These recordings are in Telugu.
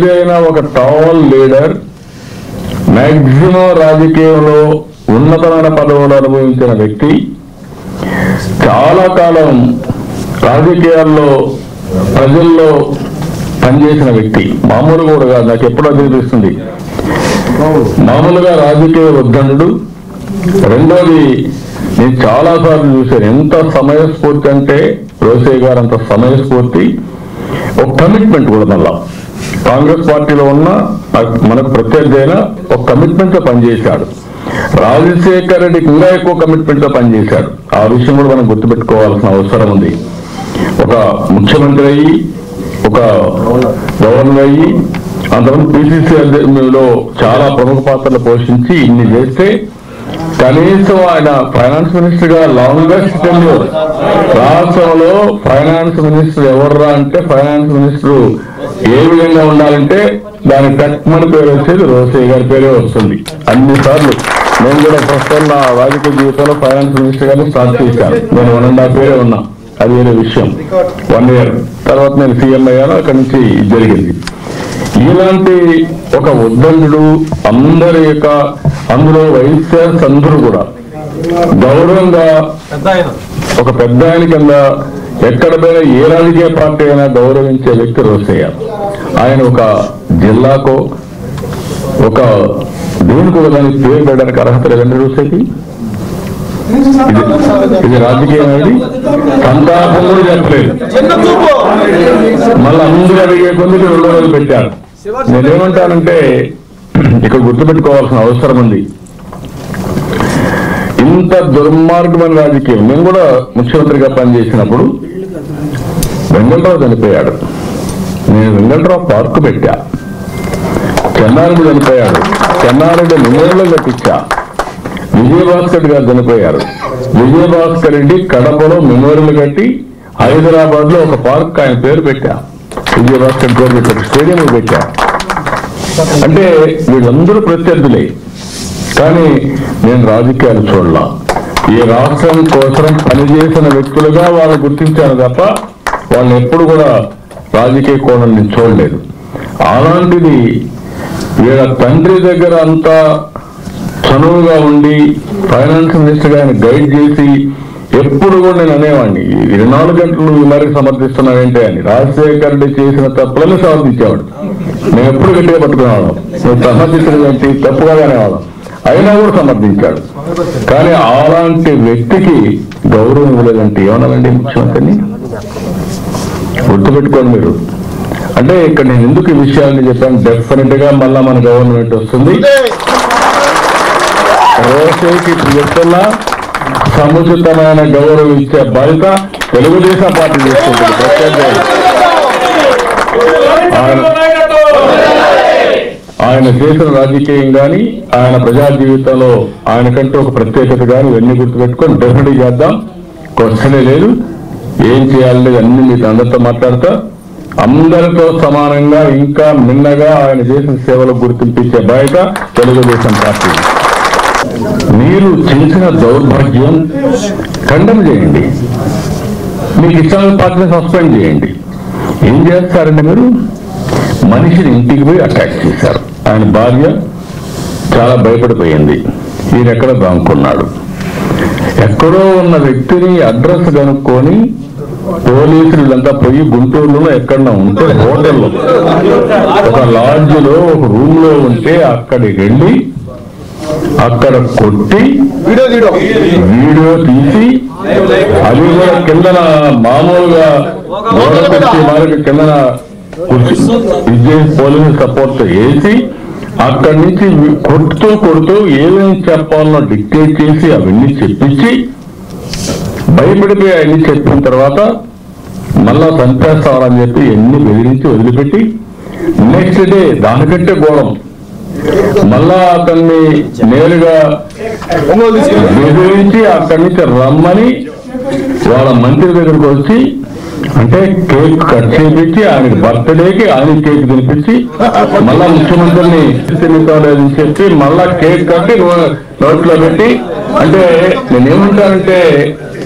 ఏదైనా ఒక టాల్ లీడర్ మాక్సిమం రాజకీయంలో ఉన్నతమైన పదవులు అనుభవించిన వ్యక్తి చాలా కాలం రాజకీయాల్లో ప్రజల్లో పనిచేసిన వ్యక్తి మామూలుగా కూడా కాదు నాకు ఎప్పుడో అనిపిస్తుంది మామూలుగా రాజకీయ ఉద్దండు రెండోది నేను చాలా సార్లు చూశాను ఎంత సమయస్ఫూర్తి అంటే రోసే గారు అంత సమయస్ఫూర్తి ఒక కమిట్మెంట్ కూడా మళ్ళా కాంగ్రెస్ పార్టీలో ఉన్న మనకు ప్రత్యర్థి అయినా ఒక కమిట్మెంట్ తో పనిచేశాడు రాజశేఖర్ రెడ్డికి ఇంకా ఎక్కువ కమిట్మెంట్ తో పనిచేశాడు ఆ విషయం కూడా మనం గుర్తుపెట్టుకోవాల్సిన అవసరం ఉంది ఒక ముఖ్యమంత్రి అయ్యి ఒక గవర్నర్ అయ్యి అంతమంది పిసిసి అధ్యక్షులో చాలా ప్రముఖ పాత్రలు పోషించి ఇన్ని చేస్తే కనీసం ఆయన ఫైనాన్స్ మినిస్టర్ గా లాంగెస్ట్ టెన్యూర్ రాష్ట్రంలో ఫైనాన్స్ మినిస్టర్ ఎవర్రా అంటే ఫైనాన్స్ మినిస్టర్ ఏ విధంగా ఉండాలంటే దానికి తక్కువని పేరు వచ్చేది రోసయ్య గారి పేరే వస్తుంది అన్ని సార్లు నేను కూడా ప్రస్తుతం నా రాజకీయ జీవితంలో ఫైనాన్స్ మినిస్టర్ గారిని స్టార్ట్ చేశాను నేను వన్ అండ్ హాఫ్ పేరే ఉన్నా అది వేరే విషయం వన్ ఇయర్ తర్వాత నేను సీఎం అయ్యాను అక్కడి నుంచి ఇది జరిగింది ఇలాంటి ఒక ఉద్దండు అందరి యొక్క అందులో వైశ్యాస్ అందరూ కూడా గౌరవంగా ఒక పెద్ద ఆయన కింద ఎక్కడ పోయినా ఏ రాజకీయ పార్టీ అయినా గౌరవించే వ్యక్తి రోసయ్య ఆయన ఒక జిల్లాకో ఒక దేనికి ఒక దానికి పేరు పెట్టడానికి అర్హత లేదండి రోసయ్యకి ఇది- ఇది రాజకీయం అనేది సంతాపం కూడా చెప్పలేదు మళ్ళీ అందరూ అడిగే కొద్దికి రెండు రోజులు పెట్టారు నేనేమంటానంటే ఇక్కడ గుర్తుపెట్టుకోవాల్సిన అవసరం ఉంది ఇంత దుర్మార్గమైన రాజకీయం నేను కూడా ముఖ్యమంత్రిగా పనిచేసినప్పుడు వెంగళరావు చనిపోయాడు నేను వెంగళరావు పార్కు పెట్టా చెన్నారెడ్డి చనిపోయాడు చెన్నారెడ్డి నిమ్మలో కట్టించా విజయభాస్కర్ గారు చనిపోయారు విజయభాస్కర్ రెడ్డి కడపలో మెమోరియల్ కట్టి హైదరాబాద్ లో ఒక పార్క్ ఆయన పేరు పెట్టా విజయభాస్కర్ పేరు పెట్టి ఒక స్టేడియం పెట్టా అంటే వీళ్ళందరూ ప్రత్యర్థులే కానీ నేను రాజకీయాలు చూడలా ఈ రాష్ట్రం కోసం పనిచేసిన వ్యక్తులుగా వాళ్ళు గుర్తించాను తప్ప వాళ్ళని ఎప్పుడు కూడా రాజకీయ కోణం నేను చూడలేదు అలాంటిది వీళ్ళ తండ్రి దగ్గర అంతా చనువుగా ఉండి ఫైనాన్స్ మినిస్టర్ ఆయన గైడ్ చేసి ఎప్పుడు కూడా నేను అనేవాడిని ఇరవై నాలుగు గంటలు మరి సమర్థిస్తున్నావేంటి అని రాజశేఖర్ రెడ్డి చేసిన తప్పులను సమర్థించేవాడు మేము ఎప్పుడు గట్టిగా పట్టుకునేవాళ్ళం నువ్వు సమర్థించడం ఏంటి తప్పుగా అనేవాళ్ళం అయినా కూడా సమర్థించాడు కానీ అలాంటి వ్యక్తికి గౌరవం ఇవ్వలేదంటే ఏమన్నానండి ముఖ్యమంత్రిని గుర్తుపెట్టుకోండి మీరు అంటే ఇక్కడ నేను ఎందుకు ఈ విషయాన్ని చెప్పాను డెఫినెట్ గా మళ్ళా మన గవర్నమెంట్ వస్తుంది రోసేకి చెప్తున్నా సముచితమైన గౌరవం ఇచ్చే బాధ్యత తెలుగుదేశం పార్టీ చేసుకుంటుంది ప్రత్యేకంగా. ఆయన ఆయన చేసిన రాజకీయం గాని ఆయన ప్రజా జీవితంలో ఆయనకంటూ ఒక ప్రత్యేకత గాని ఇవన్నీ గుర్తుపెట్టుకొని డెఫినెట్ చేద్దాం క్వశ్చనే లేదు ఏం చేయాలనేది అన్ని మీతో అందరితో మాట్లాడతా అందరితో సమానంగా ఇంకా మిన్నగా ఆయన చేసిన సేవలకు గుర్తింపించే బాధ్యత తెలుగుదేశం పార్టీ మీరు చేసిన దౌర్భాగ్యం ఖండం చేయండి మీకు ఇష్టమైన పార్టీని సస్పెండ్ చేయండి ఏం చేస్తారండి మీరు మనిషిని ఇంటికి పోయి అటాక్ చేశారు ఆయన భార్య చాలా భయపడిపోయింది ఈయన ఎక్కడ దాంకున్నాడు ఎక్కడో ఉన్న వ్యక్తిని అడ్రస్ కనుక్కొని పోలీసులు ఇదంతా పోయి గుంటూరులో ఎక్కడన్నా ఉంటే హోటల్లో ఒక లాడ్జ్లో ఒక రూమ్ లో ఉంటే అక్కడికి వెళ్ళి అక్కడ కొట్టి వీడియో వీడియో వీడియో తీసి అది కూడా కిందన మామూలుగా గోడ పెట్టి మనకి కిందన కూర్చు విజయ్ పోలీసు సపోర్ట్ వేసి అక్కడి నుంచి వి- కొడుతూ కొడుతూ ఏమేమి చెప్పాలనో డిక్టేట్ చేసి అవన్నీ చెప్పించి భయపడిపోయి అవన్నీ చెప్పిన తర్వాత మళ్ళా చంపేస్తామని చెప్పి ఎన్ని బెదిరించి వదిలిపెట్టి నెక్స్ట్ డే దానికంటే ఘోరం మళ్ళా అతన్ని నేరుగా ఒంగోలు తీసుకెళ్ళి బెదిరించి అక్కడి నుంచి రమ్మని వాళ్ళ మంత్రి దగ్గరకు వచ్చి అంటే కేక్ కట్ చేపించి ఆయనకి బర్త్డేకి ఆయన కేక్ తినిపించి మళ్ళా ముఖ్యమంత్రిని తిరుగుతాడని చెప్పి మళ్ళా కేక్ కట్టి నో- నోట్లో పెట్టి అంటే నేనేమంటానంటే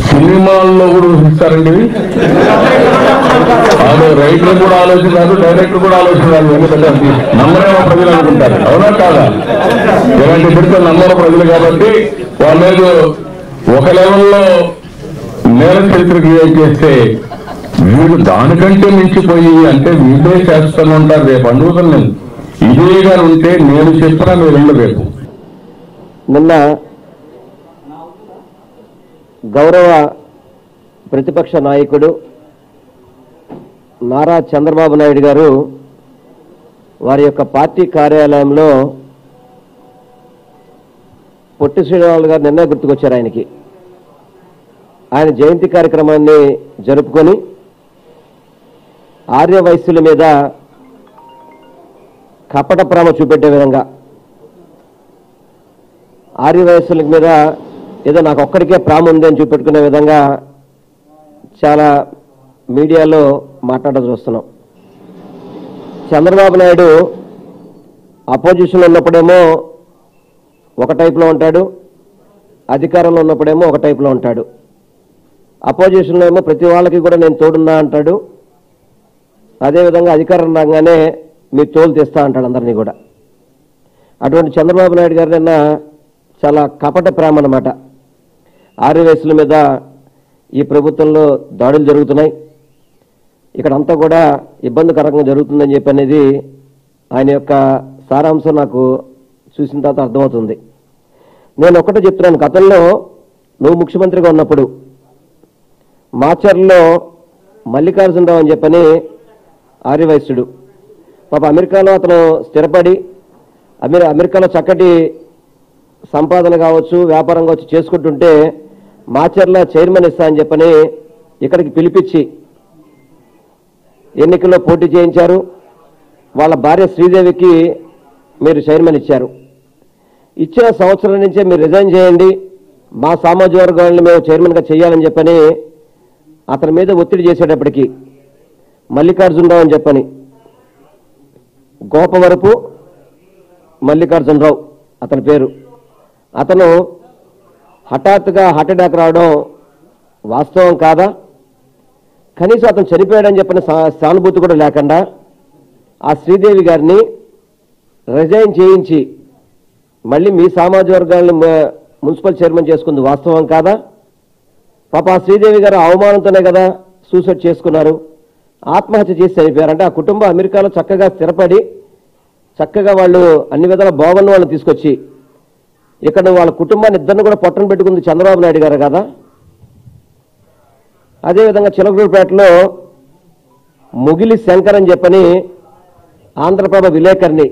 సినిమాల్లో కూడా ఊహిస్తారండి ఇవి? వాళ్ళు రైటర్ కూడా ఆలోచిస్తారు డైరెక్టర్ కూడా ఆలోచిస్తారు ఎందుకంటే నమ్మరేమో ప్రజలు అనుకుంటారు అవునా కాదా ఇలాంటి పెడితే నమ్మరు ప్రజలు కాబట్టి వాళ్ళ ఏదో ఒక లెవెల్లో నేల చరిత్ర క్రియేట్ చేస్తే వీళ్ళు దానికంటే మించిపోయి అంటే వీళ్ళే చేస్తాను ఉంటారు రేపు అడుగుతాను నేను ఇదే గారు ఉంటే నేను చెప్పినా మీరు వెళ్ళి రేపు నిన్న గౌరవ ప్రతిపక్ష నాయకుడు నారా చంద్రబాబు నాయుడు గారు వారి యొక్క పార్టీ కార్యాలయంలో పొట్టి శ్రీనివాసులు గారు నిన్నే గుర్తుకొచ్చారు ఆయనకి ఆయన జయంతి కార్యక్రమాన్ని జరుపుకొని ఆర్య వయస్సుల మీద కపట ప్రేమ చూపెట్టే విధంగా ఆర్య వయస్సుల మీద ఏదో నాకు ఒక్కడికే ప్రామ ఉంది అని చూపెట్టుకునే విధంగా చాలా మీడియాలో మాట్లాడడం చూస్తున్నాం చంద్రబాబు నాయుడు అపోజిషన్లో ఉన్నప్పుడేమో ఒక టైప్లో ఉంటాడు అధికారంలో ఉన్నప్పుడేమో ఒక టైప్లో ఉంటాడు అపోజిషన్లో ఏమో ప్రతి వాళ్ళకి కూడా నేను తోడున్నా అంటాడు అదేవిధంగా అధికారం రాగానే మీ తోలు తెస్తా అంటాడు అందరినీ కూడా అటువంటి చంద్రబాబు నాయుడు గారు నిన్న చాలా కపట ప్రేమ అన్నమాట ఆరు వయసుల మీద ఈ ప్రభుత్వంలో దాడులు జరుగుతున్నాయి ఇక్కడ అంతా కూడా ఇబ్బందికరంగా జరుగుతుందని చెప్పి అనేది ఆయన యొక్క సారాంశం నాకు చూసిన తర్వాత అర్థమవుతుంది నేను ఒక్కటే చెప్తున్నాను గతంలో నువ్వు ముఖ్యమంత్రిగా ఉన్నప్పుడు మాచర్లో మల్లికార్జునరావు అని చెప్పని ఆర్యవైశ్యుడు పాప అమెరికాలో అతను స్థిరపడి అమెరి అమెరికాలో చక్కటి సంపాదన కావచ్చు వ్యాపారం కావచ్చు చేసుకుంటుంటే మాచర్ల చైర్మన్ ఇస్తా అని చెప్పని ఇక్కడికి పిలిపించి ఎన్నికల్లో పోటీ చేయించారు వాళ్ళ భార్య శ్రీదేవికి మీరు చైర్మన్ ఇచ్చారు ఇచ్చిన సంవత్సరం నుంచే మీరు రిజైన్ చేయండి మా సామాజిక వర్గాన్ని మేము చైర్మన్గా చేయాలని చెప్పని అతని మీద ఒత్తిడి చేసేటప్పటికి మల్లికార్జునరావు అని చెప్పని గోపవరపు మల్లికార్జునరావు అతని పేరు అతను హఠాత్తుగా హార్ట్ అటాక్ రావడం వాస్తవం కాదా కనీసం అతను చనిపోయాడని చెప్పిన సా- సానుభూతి కూడా లేకుండా ఆ శ్రీదేవి గారిని రిజైన్ చేయించి మళ్ళీ మీ సామాజిక వర్గాలను మ- మున్సిపల్ చైర్మన్ చేసుకుంది వాస్తవం కాదా పాప ఆ శ్రీదేవి గారు అవమానంతోనే కదా సూసైడ్ చేసుకున్నారు ఆత్మహత్య చేసి చనిపోయారు అంటే ఆ కుటుంబం అమెరికాలో చక్కగా స్థిరపడి చక్కగా వాళ్ళు అన్ని విధాల బాగున్న వాళ్ళని తీసుకొచ్చి ఇక్కడ వాళ్ళ కుటుంబాన్ని ఇద్దరిని కూడా పొట్టన పెట్టుకుంది చంద్రబాబు నాయుడు గారు కదా అదేవిధంగా చిలకూరుపేటలో ముగిలి శంకర్ అని చెప్పని ఆంధ్రప్రభ విలేకరిని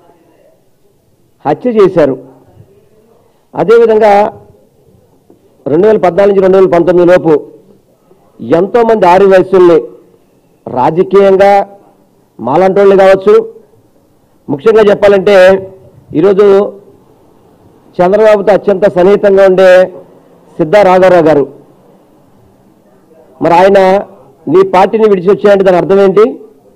హత్య చేశారు అదేవిధంగా రెండు వేల పద్నాలుగు నుంచి రెండు వేల పంతొమ్మిది లోపు ఎంతోమంది ఆరు వయసుల్ని రాజకీయంగా మాలంటోళ్ళు కావచ్చు ముఖ్యంగా చెప్పాలంటే ఈరోజు చంద్రబాబుతో అత్యంత సన్నిహితంగా ఉండే సిద్ధా రాఘవరావు గారు మరి ఆయన నీ పార్టీని విడిచి వచ్చాయంటే దాని అర్థం ఏంటి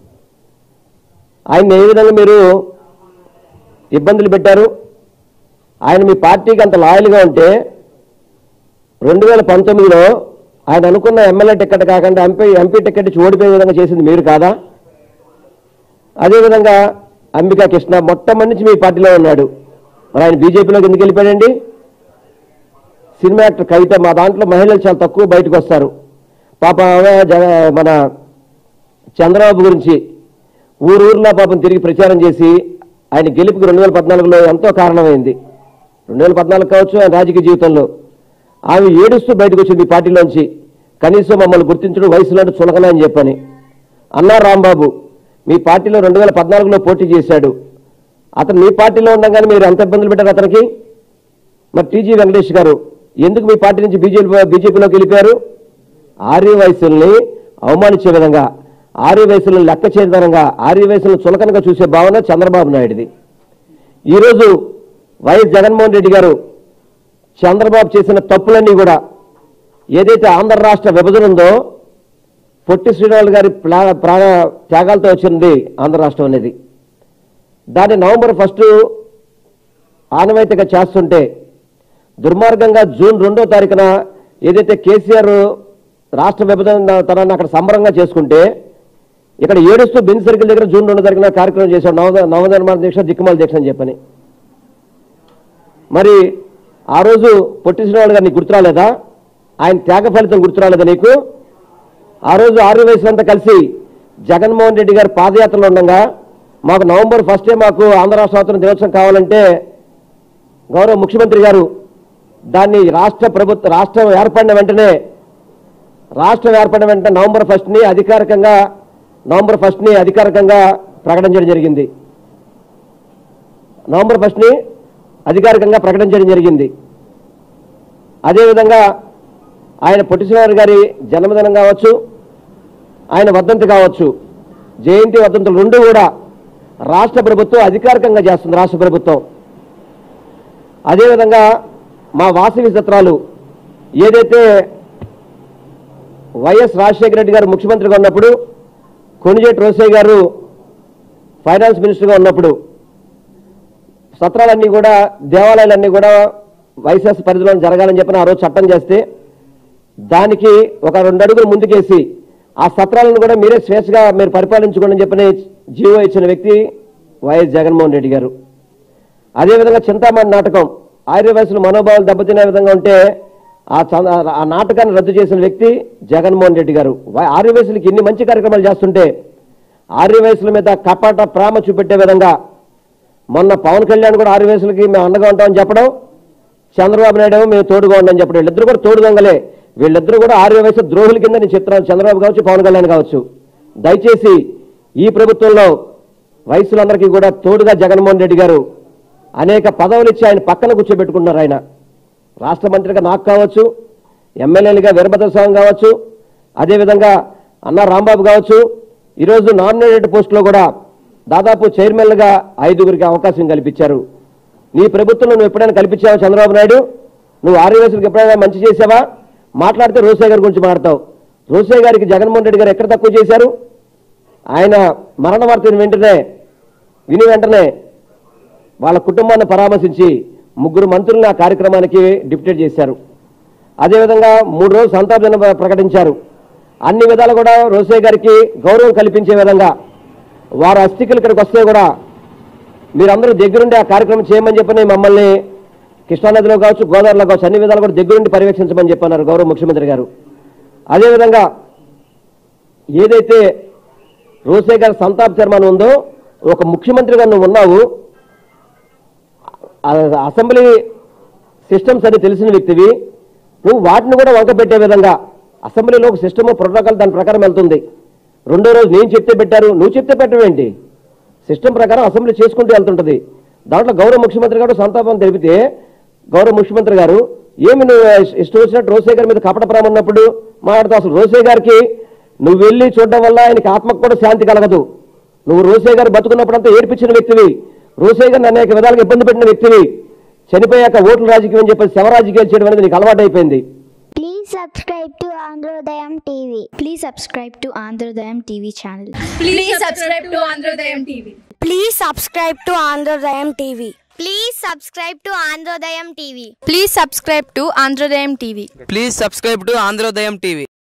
ఆయన ఏ విధంగా మీరు ఇబ్బందులు పెట్టారు ఆయన మీ పార్టీకి అంత లాయల్గా ఉంటే రెండు వేల పంతొమ్మిదిలో ఆయన అనుకున్న ఎమ్మెల్యే టికెట్ కాకుండా ఎంపీ ఎంపీ టికెట్ ఇచ్చి ఓడిపోయే విధంగా చేసింది మీరు కాదా అదేవిధంగా అంబికా కృష్ణ మొట్టమొదటి నుంచి మీ పార్టీలో ఉన్నాడు మరి ఆయన బీజేపీలోకి ఎందుకు వెళ్ళిపోయాడండి సినిమా యాక్టర్ కవిత మా దాంట్లో మహిళలు చాలా తక్కువ బయటకు వస్తారు పాప ఆమె జగ- మన చంద్రబాబు గురించి ఊరూరులో పాపం తిరిగి ప్రచారం చేసి ఆయన గెలుపుకి రెండు వేల పద్నాలుగులో ఎంతో కారణమైంది రెండు వేల పద్నాలుగు కావచ్చు ఆయన రాజకీయ జీవితంలో ఆమె ఏడుస్తూ బయటకు వచ్చింది ఈ పార్టీలోంచి కనీసం మమ్మల్ని గుర్తించడం వయసులో చులకన అని చెప్పని అన్నా రాంబాబు మీ పార్టీలో రెండు వేల పద్నాలుగులో పోటీ చేశాడు అతను మీ పార్టీలో ఉండగానే మీరు ఎంత ఇబ్బందులు పెట్టారు అతనికి మరి టీజీ వెంకటేష్ గారు ఎందుకు మీ పార్టీ నుంచి బీజేపీ బీజేపీలోకి వెళ్ళిపోయారు ఆర్య వయసుల్ని అవమానించే విధంగా ఆర్య వయసులను లెక్క చేయదనంగా ఆర్య వయసులను చులకనగా చూసే భావన చంద్రబాబు నాయుడిది ఈరోజు వైఎస్ జగన్మోహన్ రెడ్డి గారు చంద్రబాబు చేసిన తప్పులన్నీ కూడా ఏదైతే ఆంధ్ర రాష్ట్ర విభజన ఉందో పొట్టి శ్రీనివాస్ గారి ప్లా- ప్రాణ త్యాగాలతో వచ్చింది ఆంధ్ర రాష్ట్రం అనేది దాన్ని నవంబర్ ఫస్ట్ ఆనవాయితీగా చేస్తుంటే దుర్మార్గంగా జూన్ రెండో తారీఖున ఏదైతే కేసీఆర్ రాష్ట్ర విభజన తరాన్ని అక్కడ సంబరంగా చేసుకుంటే ఇక్కడ ఏడుస్తూ బెంచ్ సర్కిల్ దగ్గర జూన్ రెండు జరిగిన కార్యక్రమం చేశాడు నవ నవనిర్మాణ దీక్ష దిక్కుమాల దీక్ష అని చెప్పని మరి ఆ రోజు పొట్టి శ్రీనివాడు గారు నీకు గుర్తురాలేదా ఆయన త్యాగ ఫలితం గుర్తురాలేదా నీకు ఆ రోజు ఆరు వయసులంతా కలిసి జగన్మోహన్ రెడ్డి గారు పాదయాత్రలో ఉండగా మాకు నవంబర్ ఫస్టే మాకు ఆంధ్ర రాష్ట్ర స్వాతంత్ర దినోత్సవం కావాలంటే గౌరవ ముఖ్యమంత్రి గారు దాన్ని రాష్ట్ర ప్రభుత్వ రాష్ట్రం ఏర్పడిన వెంటనే రాష్ట్రం ఏర్పడిన వెంటనే నవంబర్ ఫస్ట్ని అధికారికంగా నవంబర్ ఫస్ట్ని అధికారికంగా ప్రకటించడం జరిగింది నవంబర్ ఫస్ట్ని అధికారికంగా ప్రకటించడం జరిగింది అదేవిధంగా ఆయన పొట్టిశ్వర గారి జన్మదినం కావచ్చు ఆయన వర్ధంతి కావచ్చు జయంతి వర్ధంతులు రెండు కూడా రాష్ట్ర ప్రభుత్వం అధికారికంగా చేస్తుంది రాష్ట్ర ప్రభుత్వం అదేవిధంగా మా వాసవి చిత్రాలు ఏదైతే వైఎస్ రాజశేఖర రెడ్డి గారు ముఖ్యమంత్రిగా ఉన్నప్పుడు కొనిజేటి రోసయ్య గారు ఫైనాన్స్ మినిస్టర్గా ఉన్నప్పుడు సత్రాలన్నీ కూడా దేవాలయాలన్నీ కూడా వైఎస్ఎస్ పరిధిలో జరగాలని చెప్పిన ఆ రోజు చట్టం చేస్తే దానికి ఒక రెండు అడుగులు ముందుకేసి ఆ సత్రాలను కూడా మీరే స్వేచ్ఛగా మీరు పరిపాలించుకోండి అని చెప్పని జీవో ఇచ్చిన వ్యక్తి వైఎస్ జగన్మోహన్ రెడ్డి గారు అదేవిధంగా చింతామణి నాటకం ఆర్య వయసులో మనోభావాలు దెబ్బతినే విధంగా ఉంటే ఆ చ- ఆ నాటకాన్ని రద్దు చేసిన వ్యక్తి జగన్మోహన్ రెడ్డి గారు వై- ఆర్య వయసులకి ఇన్ని మంచి కార్యక్రమాలు చేస్తుంటే ఆర్య వయసుల మీద కపాట ప్రేమ చూపెట్టే విధంగా మొన్న పవన్ కళ్యాణ్ కూడా ఆరు వయసులకి మేము అండగా ఉంటామని చెప్పడం చంద్రబాబు నాయుడు ఏమో మేము తోడుగా ఉండని చెప్పడం వీళ్ళిద్దరు కూడా తోడు దొంగలే వీళ్ళిద్దరు కూడా ఆరు వయసు ద్రోహుల కింద నేను చెప్తున్నాను చంద్రబాబు కావచ్చు పవన్ కళ్యాణ్ కావచ్చు దయచేసి ఈ ప్రభుత్వంలో వయసులందరికీ కూడా తోడుగా జగన్మోహన్ రెడ్డి గారు అనేక పదవులు ఇచ్చి ఆయన పక్కన కూర్చోబెట్టుకున్నారు ఆయన రాష్ట్ర మంత్రిగా నాకు కావచ్చు ఎమ్మెల్యేలుగా వీరభద్ర స్వామి కావచ్చు అదేవిధంగా అన్న రాంబాబు కావచ్చు ఈరోజు నామినేటెడ్ పోస్టులో కూడా దాదాపు చైర్మన్లుగా ఐదుగురికి అవకాశం కల్పించారు నీ ప్రభుత్వంలో నువ్వు ఎప్పుడైనా కల్పించావా చంద్రబాబు నాయుడు నువ్వు ఆర్యవేసులకు ఎప్పుడైనా మంచి చేసావా మాట్లాడితే రోసే గారి గురించి మాట్లాడతావు రోసే గారికి జగన్మోహన్ రెడ్డి గారు ఎక్కడ తక్కువ చేశారు ఆయన మరణ వార్త విని వెంటనే విని వెంటనే వాళ్ళ కుటుంబాన్ని పరామర్శించి ముగ్గురు మంత్రులను ఆ కార్యక్రమానికి డిప్యూటేట్ చేశారు అదేవిధంగా మూడు రోజులు సంతాప దినం ప్రకటించారు అన్ని విధాలు కూడా రోసే గారికి గౌరవం కల్పించే విధంగా వారు అస్థికులు ఇక్కడికి వస్తే కూడా మీరందరూ దగ్గరుండి ఆ కార్యక్రమం చేయమని చెప్పని మమ్మల్ని కృష్ణానదిలో కావచ్చు గోదావరిలో కావచ్చు అన్ని విధాలు కూడా దగ్గరుండి పర్యవేక్షించమని చెప్పన్నారు గౌరవ ముఖ్యమంత్రి గారు అదేవిధంగా ఏదైతే రోసే గారి సంతాప తీర్మానం ఉందో ఒక ముఖ్యమంత్రిగా నువ్వు ఉన్నావు ఆ అసెంబ్లీ సిస్టమ్స్ అని తెలిసిన వ్యక్తివి నువ్వు వాటిని కూడా వంక పెట్టే విధంగా అసెంబ్లీలో ఒక సిస్టమ్ ప్రోటోకాల్ దాని ప్రకారం వెళ్తుంది రెండో రోజు నేను చెప్తే పెట్టారు నువ్వు చెప్తే పెట్టవేంటి సిస్టమ్ ప్రకారం అసెంబ్లీ చేసుకుంటూ వెళ్తుంటది దాంట్లో గౌరవ ముఖ్యమంత్రి గారు సంతాపం తెలిపితే గౌరవ ముఖ్యమంత్రి గారు ఏమి నువ్వు ఇష్టం వచ్చినట్టు రోసే గారి మీద కపట ప్రేమ ఉన్నప్పుడు మాట్లాడుతూ అసలు రోసే గారికి నువ్వు వెళ్ళి చూడడం వల్ల ఆయనకి ఆత్మకు కూడా శాంతి కలగదు నువ్వు రోసే గారు బతుకున్నప్పుడంతా ఏడ్పించిన వ్యక్తివి రోసే గారిని అనేక విధాలుగా ఇబ్బంది పెట్టిన వ్యక్తివి చనిపోయాక ఓట్ల రాజకీయం అని చెప్పి శవ రాజకీయాలు చేయడం అనేది నీకు అలవాటైపోయింది Please subscribe to Androdayam TV. Please subscribe to Androdayam TV channel. Please subscribe to Androdayam TV. Please subscribe to Androdayam TV. Please subscribe to Androdayam TV. Please subscribe to Androdayam TV. Please subscribe to Androdayam TV.